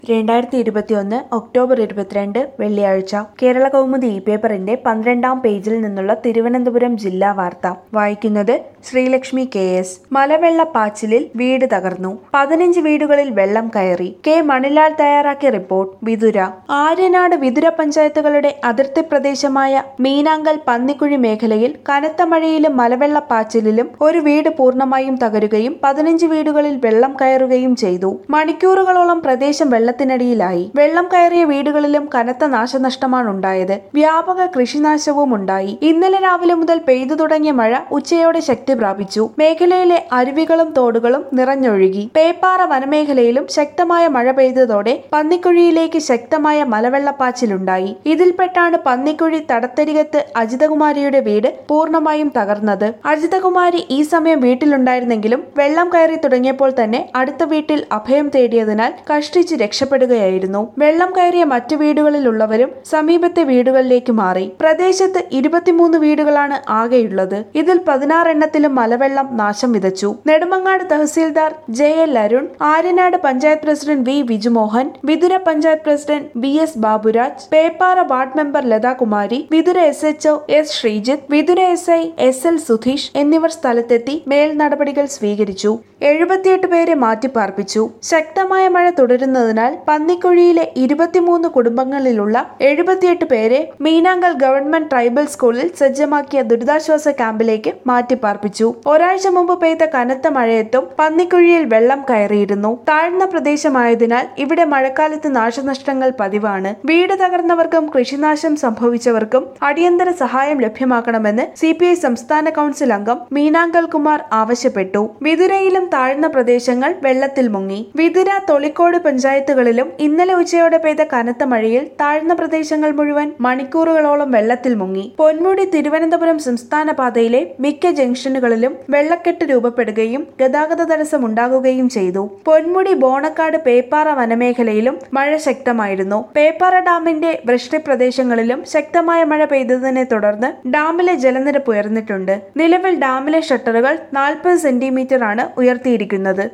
രണ്ടായിരത്തി ഇരുപത്തിയൊന്ന് ഒക്ടോബർ ഇരുപത്തിരണ്ട് വെള്ളിയാഴ്ച കേരള കൗമുദി ഇ പേപ്പറിന്റെ പന്ത്രണ്ടാം പേജിൽ നിന്നുള്ള തിരുവനന്തപുരം ജില്ലാ വാർത്ത വായിക്കുന്നത് ശ്രീലക്ഷ്മി കെ എസ് മലവെള്ളപ്പാച്ചിലിൽ വീട് തകർന്നു പതിനഞ്ച് വീടുകളിൽ വെള്ളം കയറി കെ മണിലാൽ തയ്യാറാക്കിയ റിപ്പോർട്ട് വിതുര ആര്യനാട് വിതുര പഞ്ചായത്തുകളുടെ അതിർത്തി പ്രദേശമായ മീനാങ്കൽ പന്നിക്കുഴി മേഖലയിൽ കനത്ത മഴയിലും മലവെള്ളപ്പാച്ചിലിലും ഒരു വീട് പൂർണ്ണമായും തകരുകയും പതിനഞ്ച് വീടുകളിൽ വെള്ളം കയറുകയും ചെയ്തു മണിക്കൂറുകളോളം പ്രദേശം വെള്ളത്തിനടിയിലായി വെള്ളം കയറിയ വീടുകളിലും കനത്ത നാശനഷ്ടമാണ് ഉണ്ടായത് വ്യാപക കൃഷിനാശവും ഉണ്ടായി ഇന്നലെ രാവിലെ മുതൽ പെയ്തു തുടങ്ങിയ മഴ ഉച്ചയോടെ ശക്തി പ്രാപിച്ചു മേഖലയിലെ അരുവികളും തോടുകളും നിറഞ്ഞൊഴുകി പേപ്പാറ വനമേഖലയിലും ശക്തമായ മഴ പെയ്തതോടെ പന്നിക്കുഴിയിലേക്ക് ശക്തമായ മലവെള്ളപ്പാച്ചിലുണ്ടായി ഇതിൽപ്പെട്ടാണ് പന്നിക്കുഴി തടത്തരികത്ത് അജിതകുമാരിയുടെ വീട് പൂർണ്ണമായും തകർന്നത് അജിതകുമാരി ഈ സമയം വീട്ടിലുണ്ടായിരുന്നെങ്കിലും വെള്ളം കയറി തുടങ്ങിയപ്പോൾ തന്നെ അടുത്ത വീട്ടിൽ അഭയം തേടിയതിനാൽ കഷ്ടിച്ച് രക്ഷപ്പെടുകയായിരുന്നു വെള്ളം കയറിയ മറ്റു വീടുകളിലുള്ളവരും സമീപത്തെ വീടുകളിലേക്ക് മാറി പ്രദേശത്ത് ഇരുപത്തിമൂന്ന് വീടുകളാണ് ആകെയുള്ളത് ഇതിൽ പതിനാറെണ്ണത്തിലും മലവെള്ളം നാശം വിതച്ചു Nedumangad tahsildar J L Arun Aryanad panchayat president V Vijumohan Vithura panchayat president V S Baburaj Peppara ward member Lathakumari Vithura S H O S Sreejith Vithura S I S L Sudheesh എന്നിവർ സ്ഥലത്തെത്തി മേൽ നടപടികൾ സ്വീകരിച്ചു എഴുപത്തിയെട്ട് പേരെ മാറ്റിപ്പാർപ്പിച്ചു ശക്തമായ മഴ തുടരുന്നതിനാൽ പന്നിക്കുഴിയിലെ ഇരുപത്തിമൂന്ന് കുടുംബങ്ങളിലുള്ള എഴുപത്തിയെട്ട് പേരെ മീനാങ്കൽ ഗവൺമെന്റ് ട്രൈബൽ സ്കൂളിൽ സജ്ജമാക്കിയ ദുരിതാശ്വാസ ക്യാമ്പിലേക്ക് മാറ്റിപ്പാർപ്പിച്ചു ഒരാഴ്ച മുമ്പ് പെയ്ത കനത്ത മഴയത്തും പന്നിക്കുഴിയിൽ വെള്ളം കയറിയിരുന്നു താഴ്ന്ന പ്രദേശമായതിനാൽ ഇവിടെ മഴക്കാലത്ത് നാശനഷ്ടങ്ങൾ പതിവാണ് വീട് തകർന്നവർക്കും കൃഷിനാശം സംഭവിച്ചവർക്കും അടിയന്തര സഹായം ലഭ്യമാക്കണമെന്ന് സി സംസ്ഥാന കൗൺസിൽ അംഗം മീനാങ്കൽ കുമാർ ആവശ്യപ്പെട്ടു വിതുരയിലും താഴ്ന്ന പ്രദേശങ്ങൾ വെള്ളത്തിൽ മുങ്ങി വിതുര തൊളിക്കോട് പഞ്ചായത്തുകളിലും ഇന്നലെ ഉച്ചയോടെ പെയ്ത കനത്ത മഴയിൽ താഴ്ന്ന പ്രദേശങ്ങൾ മുഴുവൻ മണിക്കൂറുകളോളം വെള്ളത്തിൽ മുങ്ങി പൊന്മുടി തിരുവനന്തപുരം സംസ്ഥാന പാതയിലെ മിക്ക ജംഗ്ഷനുകളിലും വെള്ളക്കെട്ട് രൂപപ്പെടുകയും ഗതാഗത തടസ്സം ഉണ്ടാകുകയും ചെയ്തു പൊന്മുടി ബോണക്കാട് പേപ്പാറ വനമേഖലയിലും മഴ ശക്തമായിരുന്നു പേപ്പാറ ഡാമിന്റെ വൃഷ്ടി പ്രദേശങ്ങളിലും ശക്തമായ മഴ പെയ്തതിനെ തുടർന്ന് ഡാമിലെ ജലനിരപ്പ് ഉയർന്നിട്ടുണ്ട് നിലവിൽ ഡാമിലെ ഷട്ടറുകൾ നാൽപ്പത് സെന്റിമീറ്റർ ആണ് ഉയർത്തിയിരിക്കുന്നത്